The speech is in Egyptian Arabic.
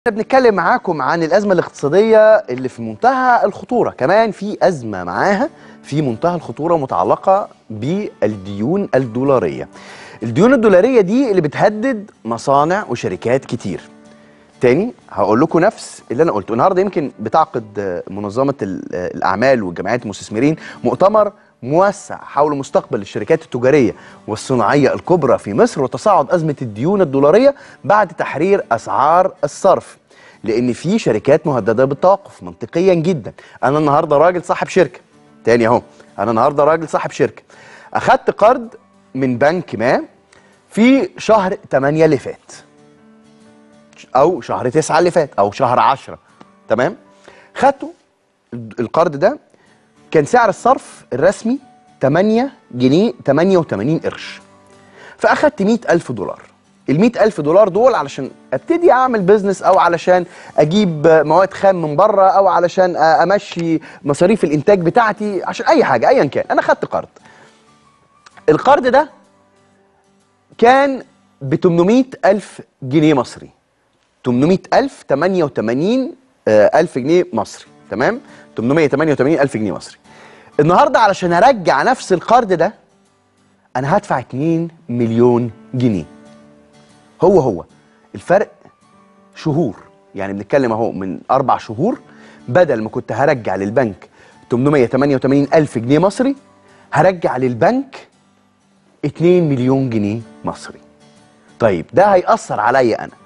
احنا بنتكلم معاكم عن الأزمة الاقتصادية اللي في منتهى الخطورة كمان في أزمة معاها في منتهى الخطورة متعلقة بالديون الدولارية الديون الدولارية دي اللي بتهدد مصانع وشركات كتير تاني هقول لكم نفس اللي انا قلته النهارده يمكن بتعقد منظمه الاعمال والجمعيات المستثمرين مؤتمر موسع حول مستقبل الشركات التجاريه والصناعيه الكبرى في مصر وتصاعد ازمه الديون الدولاريه بعد تحرير اسعار الصرف لان في شركات مهدده بالتوقف منطقيا جدا انا النهارده راجل صاحب شركه تاني اهو انا النهارده راجل صاحب شركه اخدت قرض من بنك ما في شهر 8 اللي فات او شهر تسعة اللي فات او شهر عشرة تمام خدته القرض ده كان سعر الصرف الرسمي 8 جنيه 88 قرش فاخدت 100 ألف دولار ال 100 ألف دولار دول علشان ابتدي اعمل بيزنس او علشان اجيب مواد خام من بره او علشان امشي مصاريف الانتاج بتاعتي عشان اي حاجه ايا كان انا خدت قرض القرض ده كان ب 800 ألف جنيه مصري 800 ألف 88 ألف جنيه مصري تمام 888 ألف جنيه مصري النهاردة علشان أرجع نفس القرض ده أنا هدفع 2 مليون جنيه هو هو الفرق شهور يعني بنتكلم اهو من أربع شهور بدل ما كنت هرجع للبنك 888 ألف جنيه مصري هرجع للبنك 2 مليون جنيه مصري طيب ده هيأثر عليا أنا